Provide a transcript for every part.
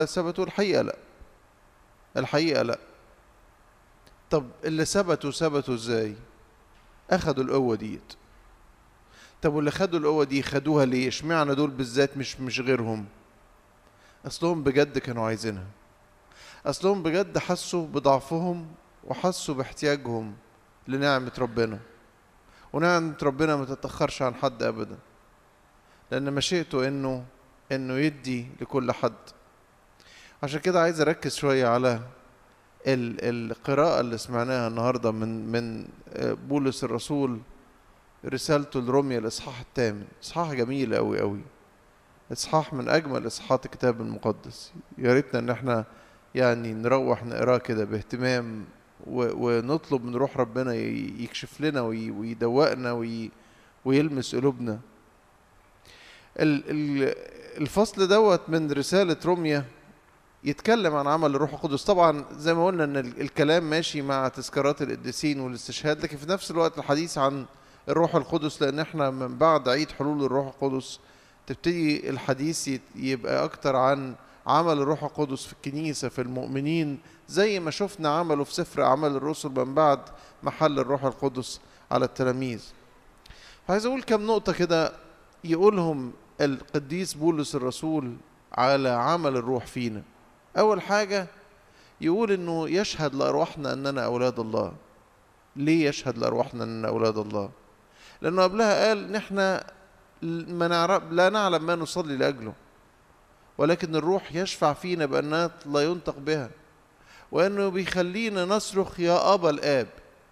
ثبتوا الحقيقة لا الحقيقة لا طب اللي ثبتوا ثبتوا ازاي اخدوا القوة ديت طب واللي خدوا القوة دي خدوها ليه اشمعنى دول بالذات مش مش غيرهم اصلهم بجد كانوا عايزينها اصلهم بجد حسوا بضعفهم وحسوا باحتياجهم لنعمة ربنا ونعمة ربنا ما تتأخرش عن حد أبدا لأن مشيئته إنه إنه يدي لكل حد عشان كده عايز أركز شوية على ال- القراءة اللي سمعناها النهاردة من من بولس الرسول رسالته لروميا الإصحاح الثامن إصحاح جميل أوي أوي إصحاح من أجمل إصحاحات الكتاب المقدس يا ريتنا إن إحنا يعني نروح نقراه كده باهتمام و- ونطلب من روح ربنا ي- يكشف لنا وي- ويدوقنا وي- ويلمس قلوبنا ال- ال- الفصل دوت من رسالة روميا يتكلم عن عمل الروح القدس طبعا زي ما قلنا ان ال- الكلام ماشي مع تذكارات القديسين والاستشهاد لكن في نفس الوقت الحديث عن الروح القدس لان احنا من بعد عيد حلول الروح القدس تبتدي الحديث يت- يبقى اكتر عن عمل الروح القدس في الكنيسة في المؤمنين زي ما شفنا عمله في سفر أعمال الرسل من بعد محل الروح القدس على التلاميذ عايز أقول كم نقطة كده يقولهم القديس بولس الرسول على عمل الروح فينا أول حاجة يقول إنه يشهد لأرواحنا أننا أولاد الله ليه يشهد لأرواحنا أننا أولاد الله لأنه قبلها قال نحن ما نعرف لا نعلم ما نصلي لأجله ولكن الروح يشفع فينا بأنات لا ينطق بها وأنه بيخلينا نصرخ يا أبا الآب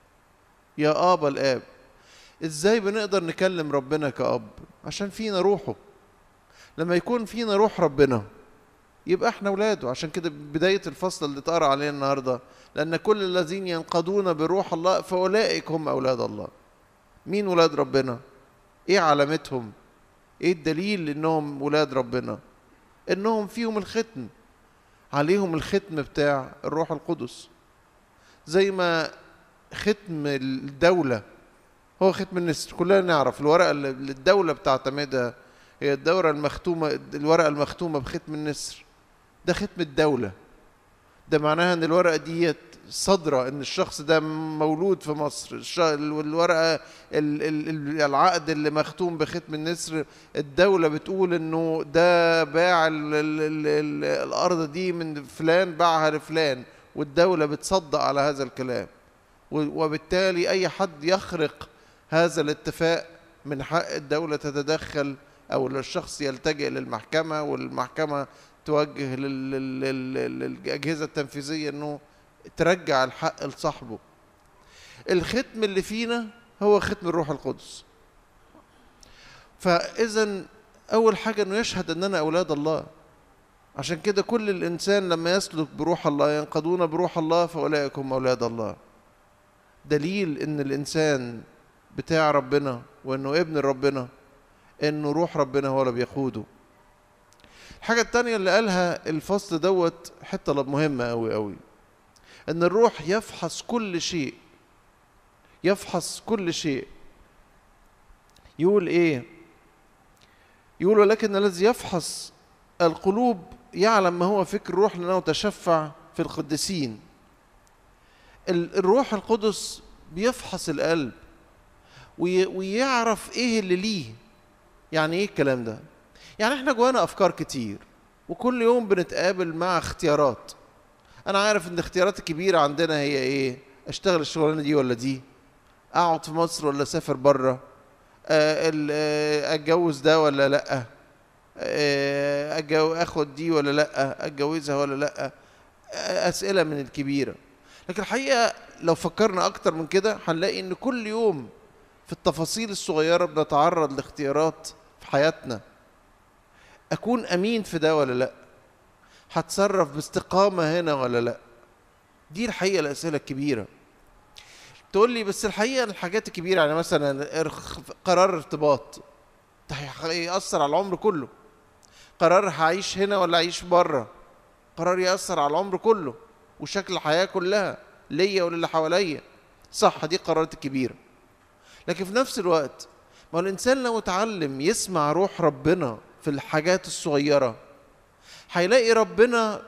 يا أبا الآب إزاي بنقدر نكلم ربنا كأب عشان فينا روحه لما يكون فينا روح ربنا يبقى احنا اولاده عشان كده بداية الفصل اللي اتقرا عليه النهارده لأن كل الذين ينقضون بروح الله فأولئك هم أولاد الله مين ولاد ربنا ايه علامتهم ايه الدليل انهم ولاد ربنا انهم فيهم الختم عليهم الختم بتاع الروح القدس زي ما ختم الدولة هو ختم النسر كلنا نعرف الورقة اللي اللي الدولة بتعتمدها هي الدورة المختومة الورقة المختومة بختم النسر ده ختم الدولة ده معناها ان الورقة ديت صادرة ان الشخص ده مولود في مصر الش- الورقة ال- ال- ال- العقد اللي مختوم بختم النسر الدولة بتقول انه ده باع ال ال ال ال الارض دي من فلان باعها لفلان والدولة بتصدق على هذا الكلام و- وبالتالي اي حد يخرق هذا الاتفاق من حق الدولة تتدخل او الشخص يلتجئ للمحكمة والمحكمة توجه لل- لل- لل- للأجهزة التنفيذية انه ترجع الحق لصاحبه الختم اللي فينا هو ختم الروح القدس فاذا اول حاجه انه يشهد اننا اولاد الله عشان كده كل الانسان لما يسلك بروح الله ينقضون بروح الله فاولئك هم اولاد الله دليل ان الانسان بتاع ربنا وانه ابن ربنا انه روح ربنا هو اللي بيقوده الحاجه التانية اللي قالها الفصل دوت حته مهمه قوي قوي ان الروح يفحص كل شيء يفحص كل شيء يقول ايه يقول ولكن الذي يفحص القلوب يعلم ما هو فكر الروح لانه تشفع في القديسين ال- الروح القدس بيفحص القلب وي- ويعرف ايه اللي ليه يعني ايه الكلام ده يعني احنا جوانا افكار كتير وكل يوم بنتقابل مع اختيارات انا عارف ان الاختيارات الكبيره عندنا هي ايه اشتغل الشغلانه دي ولا دي اقعد في مصر ولا اسافر بره آه، ال- آه، اتجوز ده ولا لا آه، أتجو- اخد دي ولا لا اتجوزها ولا لا آه، اسئله من الكبيره لكن الحقيقه لو فكرنا اكتر من كده هنلاقي ان كل يوم في التفاصيل الصغيره بنتعرض لاختيارات في حياتنا اكون امين في ده ولا لا هتصرف باستقامه هنا ولا لا دي الحقيقه الاسئله الكبيره تقول لي بس الحقيقه الحاجات الكبيره يعني مثلا ارخ- قرار ارتباط ده هيخ- هيأثر على العمر كله قرار هعيش هنا ولا اعيش بره قرار يأثر على العمر كله وشكل الحياه كلها ليا وللي حواليا صح دي قرارات الكبيره لكن في نفس الوقت ما هو الانسان لو اتعلم يسمع روح ربنا في الحاجات الصغيره هيلاقي ربنا